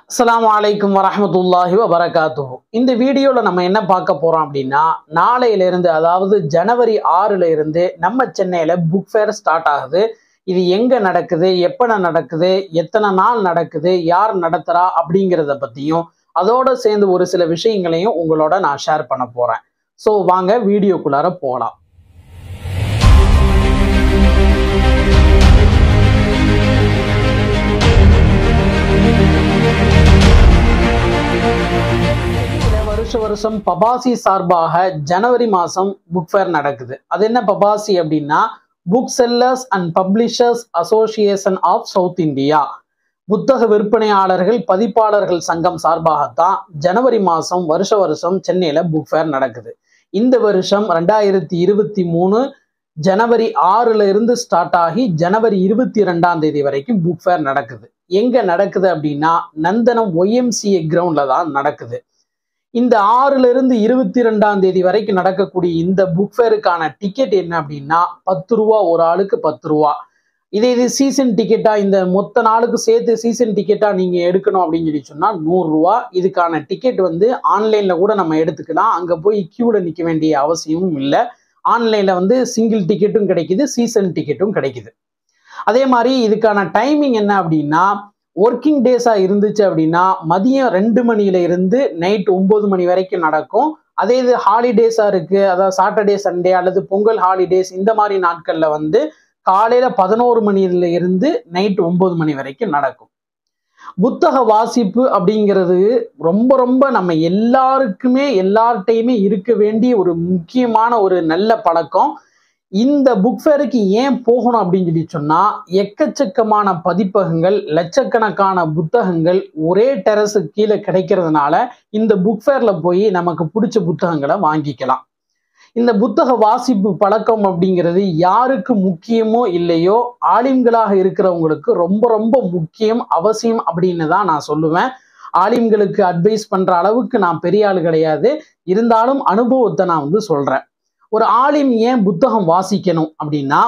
அஸ்ஸலாமு அலைக்கும் வரஹ்மத்துல்லாஹி வபரகாத்துஹு இந்த வீடியோல நம்ம என்ன பார்க்க போறோம் அப்படின்னா நாளையில இருந்து அதாவது ஜனவரி ஆறுல இருந்து நம்ம சென்னையில புக் ஃபேர் ஸ்டார்ட் ஆகுது இது எங்க நடக்குது எப்பன நடக்குது எத்தனை நாள் நடக்குது யார் நடத்துறா அப்படிங்கிறத பத்தியும் அதோட சேர்ந்து ஒரு சில விஷயங்களையும் உங்களோட நான் ஷேர் பண்ண போறேன் ஸோ வாங்க வீடியோக்குள்ளார போகலாம் இதுல வருஷ வருஷம் பபாசி சார்பாக ஜனவரி மாசம் புக் ஃபேர் நடக்குது அது என்ன பபாசி அப்படின்னா book sellers and publishers association of south India புத்தக விற்பனையாளர்கள் பதிப்பாளர்கள் சங்கம் சார்பாகத்தான் ஜனவரி மாசம் வருஷ வருஷம் சென்னையில புக் ஃபேர் நடக்குது இந்த வருஷம் ரெண்டாயிரத்தி இருபத்தி மூணு ஜனவரி ஆறுல இருந்து ஸ்டார்ட் ஆகி ஜனவரி இருபத்தி ரெண்டாம் தேதி வரைக்கும் புக் ஃபேர் நடக்குது எங்க நடக்குது அப்படின்னா நந்தனம் ஒய்எம்சிஏ கிரவுண்ட்ல தான் நடக்குது இந்த ஆறுல இருந்து இருபத்தி ரெண்டாம் தேதி வரைக்கும் நடக்கக்கூடிய இந்த புக் ஃபேருக்கான டிக்கெட் என்ன அப்படின்னா பத்து ரூபா ஒரு ஆளுக்கு பத்து ரூபா இதே இது சீசன் டிக்கெட்டா இந்த மொத்த நாளுக்கு சேர்த்து சீசன் டிக்கெட்டா நீங்க எடுக்கணும் அப்படின்னு சொல்லி சொன்னா நூறு ரூபா இதுக்கான டிக்கெட் வந்து ஆன்லைன்ல கூட நம்ம எடுத்துக்கலாம் அங்க போய் கியூல நிக்க வேண்டிய அவசியமும் இல்லை ஆன்லைன்ல வந்து சிங்கிள் டிக்கெட்டும் கிடைக்குது சீசன் டிக்கெட்டும் கிடைக்குது அதே மாதிரி இதுக்கான டைமிங் என்ன அப்படின்னா ஒர்க்கிங் டேஸா இருந்துச்சு அப்படின்னா மதியம் ரெண்டு மணியில இருந்து நைட் ஒன்பது மணி வரைக்கும் நடக்கும் அதே இது ஹாலிடேஸா இருக்கு அதாவது சாட்டர்டே சண்டே அல்லது பொங்கல் ஹாலிடேஸ் இந்த மாதிரி நாட்கள்ல வந்து காலையில பதினோரு மணியில இருந்து நைட் ஒன்பது மணி வரைக்கும் நடக்கும் புத்தக வாசிப்பு அப்படிங்கிறது ரொம்ப ரொம்ப நம்ம எல்லாருக்குமே எல்லார்ட்டையுமே இருக்க வேண்டிய ஒரு முக்கியமான ஒரு நல்ல பழக்கம் இந்த புக் ஃபேருக்கு ஏன் போகணும் அப்படின்னு சொல்லி சொன்னா எக்கச்சக்கமான பதிப்பகங்கள் லட்சக்கணக்கான புத்தகங்கள் ஒரே டெரஸு கீழே கிடைக்கிறதுனால இந்த புக் ஃபேர்ல போய் நமக்கு பிடிச்ச புத்தகங்களை வாங்கிக்கலாம் இந்த புத்தக வாசிப்பு பழக்கம் அப்படிங்கிறது யாருக்கு முக்கியமோ இல்லையோ ஆலிம்களாக இருக்கிறவங்களுக்கு ரொம்ப ரொம்ப முக்கியம் அவசியம் அப்படின்னு தான் நான் சொல்லுவேன் ஆலிம்களுக்கு அட்வைஸ் பண்ற அளவுக்கு நான் பெரிய ஆள் கிடையாது இருந்தாலும் அனுபவத்தை நான் வந்து சொல்றேன் ஒரு ஆலிம் ஏன் புத்தகம் வாசிக்கணும் அப்படின்னா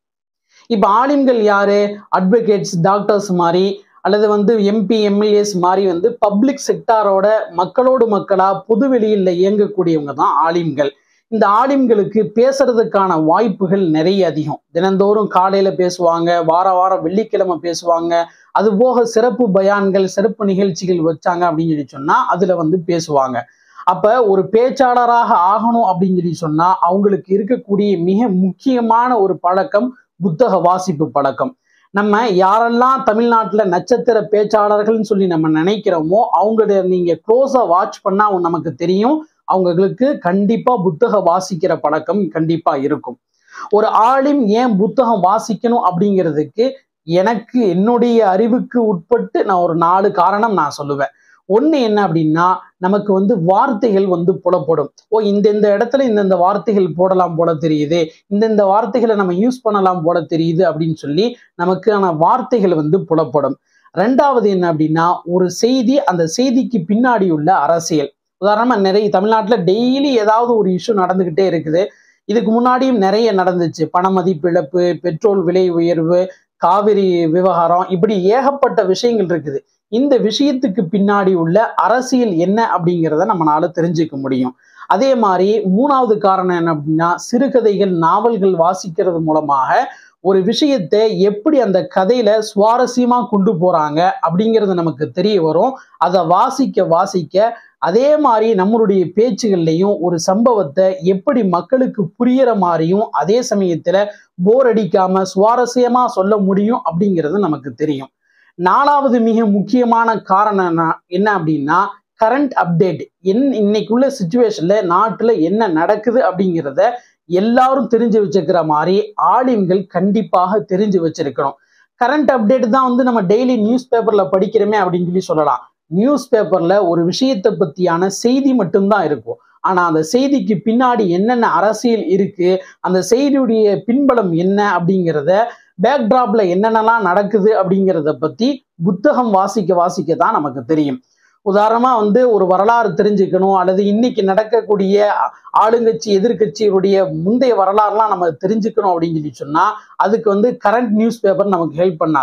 இப்ப ஆலிம்கள் யாரு அட்வொகேட்ஸ் டாக்டர்ஸ் மாதிரி அல்லது வந்து எம்பி எம்எல்ஏஸ் மாதிரி வந்து பப்ளிக் செக்டாரோட மக்களோடு மக்களா பொதுவெளியில் இயங்கக்கூடியவங்க தான் ஆலிம்கள் இந்த ஆலிம்களுக்கு பேசுறதுக்கான வாய்ப்புகள் நிறைய அதிகம் தினந்தோறும் காலையில பேசுவாங்க வார வாரம் வெள்ளிக்கிழமை பேசுவாங்க அது போக சிறப்பு பயான்கள் சிறப்பு நிகழ்ச்சிகள் வச்சாங்க அப்படின்னு சொல்லி சொன்னா அதுல வந்து பேசுவாங்க அப்ப ஒரு பேச்சாளராக ஆகணும் அப்படின்னு சொல்லி சொன்னா அவங்களுக்கு இருக்கக்கூடிய மிக முக்கியமான ஒரு பழக்கம் புத்தக வாசிப்பு பழக்கம் நம்ம யாரெல்லாம் தமிழ்நாட்டுல நட்சத்திர பேச்சாளர்கள்னு சொல்லி நம்ம நினைக்கிறோமோ அவங்கள நீங்க க்ளோஸா வாட்ச் பண்ணா நமக்கு தெரியும் அவங்களுக்கு கண்டிப்பா புத்தக வாசிக்கிற பழக்கம் கண்டிப்பா இருக்கும் ஒரு ஆளிம் ஏன் புத்தகம் வாசிக்கணும் அப்படிங்கிறதுக்கு எனக்கு என்னுடைய அறிவுக்கு உட்பட்டு நான் ஒரு நாலு காரணம் நான் சொல்லுவேன் ஒண்ணு என்ன அப்படின்னா நமக்கு வந்து வார்த்தைகள் வந்து புலப்படும் ஓ இந்த இந்த இடத்துல இந்தந்த வார்த்தைகள் போடலாம் போல தெரியுது இந்தந்த வார்த்தைகளை நம்ம யூஸ் பண்ணலாம் போல தெரியுது அப்படின்னு சொல்லி நமக்கான வார்த்தைகள் வந்து புலப்படும் ரெண்டாவது என்ன அப்படின்னா ஒரு செய்தி அந்த செய்திக்கு பின்னாடி உள்ள அரசியல் உதாரணமா நிறைய தமிழ்நாட்டுல டெய்லி ஏதாவது ஒரு இஷ்யூ நடந்துகிட்டே இருக்குது இதுக்கு முன்னாடியும் நிறைய நடந்துச்சு பண மதிப்பிழப்பு பெட்ரோல் விலை உயர்வு காவிரி விவகாரம் இப்படி ஏகப்பட்ட விஷயங்கள் இருக்குது இந்த விஷயத்துக்கு பின்னாடி உள்ள அரசியல் என்ன அப்படிங்கிறத நம்மளால தெரிஞ்சுக்க முடியும் அதே மாதிரி மூணாவது காரணம் என்ன அப்படின்னா சிறுகதைகள் நாவல்கள் வாசிக்கிறது மூலமாக ஒரு விஷயத்தை எப்படி அந்த கதையில சுவாரஸ்யமா கொண்டு போறாங்க அப்படிங்கிறது நமக்கு தெரிய வரும் அதை வாசிக்க வாசிக்க அதே மாதிரி நம்மளுடைய பேச்சுகள்லையும் ஒரு சம்பவத்தை எப்படி மக்களுக்கு புரியற மாதிரியும் அதே சமயத்துல போர் அடிக்காம சுவாரஸ்யமா சொல்ல முடியும் அப்படிங்கிறது நமக்கு தெரியும் நாலாவது மிக முக்கியமான காரணம் என்ன அப்படின்னா கரண்ட் அப்டேட் என் இன்னைக்குள்ள சுச்சுவேஷன்ல நாட்டுல என்ன நடக்குது அப்படிங்கிறத எல்லாரும் தெரிஞ்சு வச்சுக்கிற மாதிரி ஆலிம்கள் கண்டிப்பாக தெரிஞ்சு வச்சிருக்கணும் கரண்ட் அப்டேட் தான் வந்து நம்ம டெய்லி நியூஸ் பேப்பர்ல படிக்கிறோமே அப்படின்னு சொல்லி சொல்லலாம் நியூஸ் பேப்பர்ல ஒரு விஷயத்தை பத்தியான செய்தி மட்டும்தான் இருக்கும் ஆனா அந்த செய்திக்கு பின்னாடி என்னென்ன அரசியல் இருக்கு அந்த செய்தியுடைய பின்பலம் என்ன அப்படிங்கிறத பேக்ட்ராப்ல என்னென்னலாம் நடக்குது அப்படிங்கிறத பத்தி புத்தகம் வாசிக்க வாசிக்க தான் நமக்கு தெரியும் உதாரணமா வந்து ஒரு வரலாறு தெரிஞ்சுக்கணும் அல்லது இன்னைக்கு நடக்கக்கூடிய ஆளுங்கட்சி எதிர்கட்சியுடைய முந்தைய வரலாறுலாம் நம்ம தெரிஞ்சுக்கணும் அப்படின்னு சொல்லி சொன்னா அதுக்கு வந்து கரண்ட் நியூஸ் பேப்பர் நமக்கு ஹெல்ப் பண்ணாது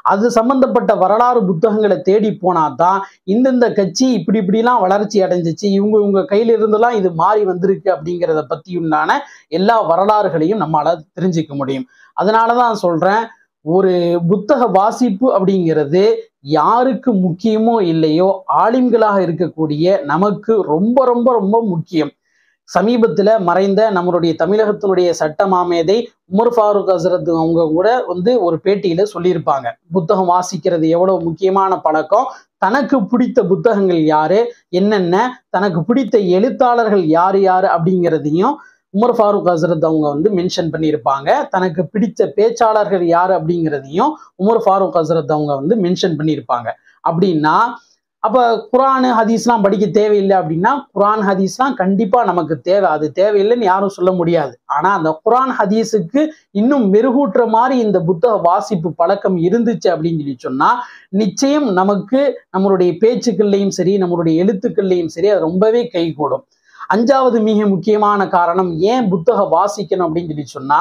அது சம்பந்தப்பட்ட வரலாறு புத்தகங்களை தேடி போனா தான் இந்தந்த கட்சி இப்படி இப்படிலாம் வளர்ச்சி அடைஞ்சிச்சு இவங்க இவங்க கையில இருந்தெல்லாம் இது மாறி வந்திருக்கு அப்படிங்கிறத பத்தி உண்டான எல்லா வரலாறுகளையும் நம்மளால தெரிஞ்சுக்க முடியும் அதனாலதான் சொல்றேன் ஒரு புத்தக வாசிப்பு அப்படிங்கிறது யாருக்கு முக்கியமோ இல்லையோ ஆலிம்களாக இருக்கக்கூடிய நமக்கு ரொம்ப ரொம்ப ரொம்ப முக்கியம் சமீபத்துல மறைந்த நம்மளுடைய தமிழகத்தினுடைய சட்ட மாமேதை உமர் ஃபாரூக் ஹசரத் அவங்க கூட வந்து ஒரு பேட்டியில சொல்லியிருப்பாங்க புத்தகம் வாசிக்கிறது எவ்வளவு முக்கியமான பழக்கம் தனக்கு பிடித்த புத்தகங்கள் யாரு என்னென்ன தனக்கு பிடித்த எழுத்தாளர்கள் யார் யாரு அப்படிங்கிறதையும் உமர் ஃபாரூக் ஹசரத் அவங்க வந்து மென்ஷன் பண்ணியிருப்பாங்க தனக்கு பிடித்த பேச்சாளர்கள் யார் அப்படிங்கிறதையும் உமர் ஃபாரூக் ஹசரத் அவங்க வந்து மென்ஷன் பண்ணியிருப்பாங்க அப்படின்னா அப்ப குரான் ஹதீஸ்லாம் படிக்க தேவையில்லை அப்படின்னா குரான் ஹதீஸ்லாம் கண்டிப்பா நமக்கு தேவை அது தேவையில்லைன்னு யாரும் சொல்ல முடியாது ஆனா அந்த குரான் ஹதீஸுக்கு இன்னும் மெருகூட்டுற மாதிரி இந்த புத்தக வாசிப்பு பழக்கம் இருந்துச்சு அப்படின்னு சொல்லி சொன்னா நிச்சயம் நமக்கு நம்மளுடைய பேச்சுக்கள்லையும் சரி நம்மளுடைய எழுத்துக்கள்லையும் சரி அது ரொம்பவே கைகூடும் அஞ்சாவது மிக முக்கியமான காரணம் ஏன் புத்தக வாசிக்கணும் அப்படின்னு சொல்லி சொன்னா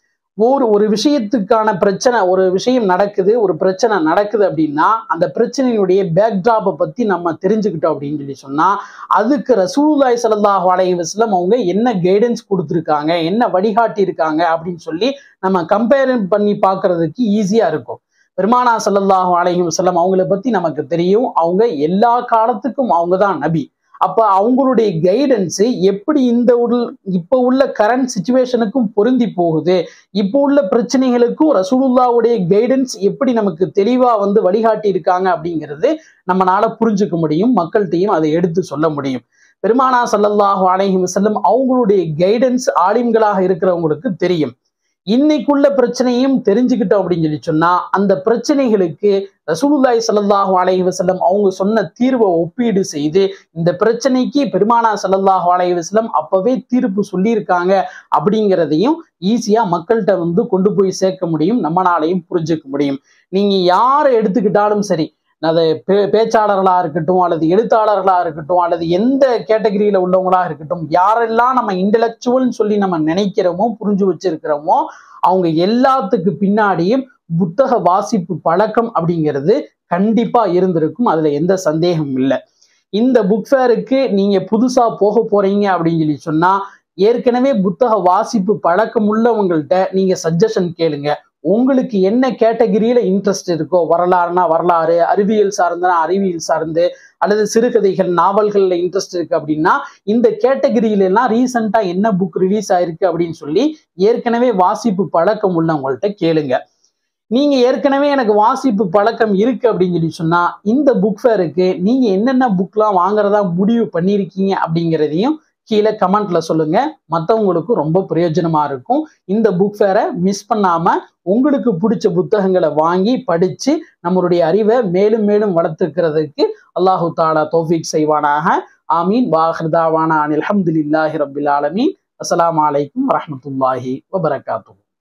ஒரு ஒரு விஷயத்துக்கான பிரச்சனை ஒரு விஷயம் நடக்குது ஒரு பிரச்சனை நடக்குது அப்படின்னா அந்த பிரச்சனையினுடைய பேக்ட்ராப்பை பத்தி நம்ம தெரிஞ்சுக்கிட்டோம் அப்படின்னு சொல்லி சொன்னா அதுக்கு ரசூலுல்லாய் ஸல்லல்லாஹு அலைஹி வஸல்லம் அவங்க என்ன கைடன்ஸ் கொடுத்துருக்காங்க என்ன வழிகாட்டி இருக்காங்க அப்படின்னு சொல்லி நம்ம கம்பேர் பண்ணி பார்க்கிறதுக்கு ஈஸியா இருக்கும் பெருமானா ஸல்லல்லாஹு அலைஹி வஸல்லம் அவங்கள பத்தி நமக்கு தெரியும் அவங்க எல்லா காலத்துக்கும் அவங்க தான் நபி அப்ப அவங்களுடைய கைடன்ஸ் எப்படி இந்த உள் இப்ப உள்ள கரண்ட் சுச்சுவேஷனுக்கும் பொருந்தி போகுது இப்போ உள்ள பிரச்சனைகளுக்கும் ரசூலுல்லாவுடைய கைடன்ஸ் எப்படி நமக்கு தெளிவா வந்து வழிகாட்டி இருக்காங்க அப்படிங்கிறது நம்மளால புரிஞ்சுக்க முடியும் மக்கள்கிட்டையும் அதை எடுத்து சொல்ல முடியும் பெருமானா சல்லல்லாஹு அலைஹி வஸல்லம் அவங்களுடைய கைடன்ஸ் ஆலிம்களாக இருக்கிறவங்களுக்கு தெரியும் இன்னைக்குள்ள பிரச்சனையும் தெரிஞ்சுக்கிட்டோம் அப்படின்னு சொல்லி சொன்னா அந்த பிரச்சனைகளுக்கு ரசூலுல்லாய் ஸல்லல்லாஹு அலைஹி வஸல்லம் அவங்க சொன்ன தீர்வை ஒப்பீடு செய்து இந்த பிரச்சனைக்கு பெருமானா ஸல்லல்லாஹு அலைஹி வஸல்லம் அப்பவே தீர்ப்பு சொல்லியிருக்காங்க அப்படிங்கிறதையும் ஈஸியா மக்கள்கிட்ட வந்து கொண்டு போய் சேர்க்க முடியும் நம்மளாலையும் புரிஞ்சுக்க முடியும் நீங்க யாரை எடுத்துக்கிட்டாலும் சரி அது பே பேச்சாளர்களா இருக்கட்டும் அல்லது எழுத்தாளர்களா இருக்கட்டும் அல்லது எந்த கேட்டகரியில உள்ளவங்களா இருக்கட்டும் யாரெல்லாம் நம்ம இன்டலெக்சுவல்னு சொல்லி நம்ம நினைக்கிறோமோ புரிஞ்சு வச்சிருக்கிறோமோ அவங்க எல்லாத்துக்கு பின்னாடியும் புத்தக வாசிப்பு பழக்கம் அப்படிங்கிறது கண்டிப்பா இருந்திருக்கும் அதுல எந்த சந்தேகமும் இல்லை இந்த புக் ஃபேருக்கு நீங்க புதுசா போக போறீங்க அப்படின்னு சொல்லி சொன்னா ஏற்கனவே புத்தக வாசிப்பு பழக்கம் உள்ளவங்கள்ட்ட நீங்க சஜஷன் கேளுங்க உங்களுக்கு என்ன கேட்டகிரியில இன்ட்ரெஸ்ட் இருக்கோ வரலாறுனா வரலாறு அறிவியல் சார்ந்தனா அறிவியல் சார்ந்து அல்லது சிறுகதைகள் நாவல்கள்ல இன்ட்ரெஸ்ட் இருக்கு அப்படின்னா இந்த கேட்டகிரியில எல்லாம் ரீசெண்டா என்ன புக் ரிலீஸ் ஆயிருக்கு அப்படின்னு சொல்லி ஏற்கனவே வாசிப்பு பழக்கம் உள்ளவங்கள்ட்ட கேளுங்க நீங்க ஏற்கனவே எனக்கு வாசிப்பு பழக்கம் இருக்கு அப்படின்னு சொல்லி சொன்னா இந்த புக் ஃபேருக்கு நீங்க என்னென்ன புக்லாம் வாங்குறதா முடிவு பண்ணியிருக்கீங்க அப்படிங்கிறதையும் கீழே கமெண்ட்ல சொல்லுங்க மற்றவங்களுக்கும் ரொம்ப பிரயோஜனமா இருக்கும் இந்த புக் ஃபேரை மிஸ் பண்ணாம உங்களுக்கு பிடிச்ச புத்தகங்களை வாங்கி படிச்சு நம்மளுடைய அறிவை மேலும் மேலும் வளர்த்துக்கிறதுக்கு அல்லாஹு தாலா தௌஃபீக் செய்வானாக ஆமீன் வாஹிர்தாவானா அனில் அஹமதுல்லாஹி ரபில் ஆலமீன் அஸ்ஸலாமு அலைக்கும் வரஹ்மத்துல்லாஹி வபரகாத்துஹு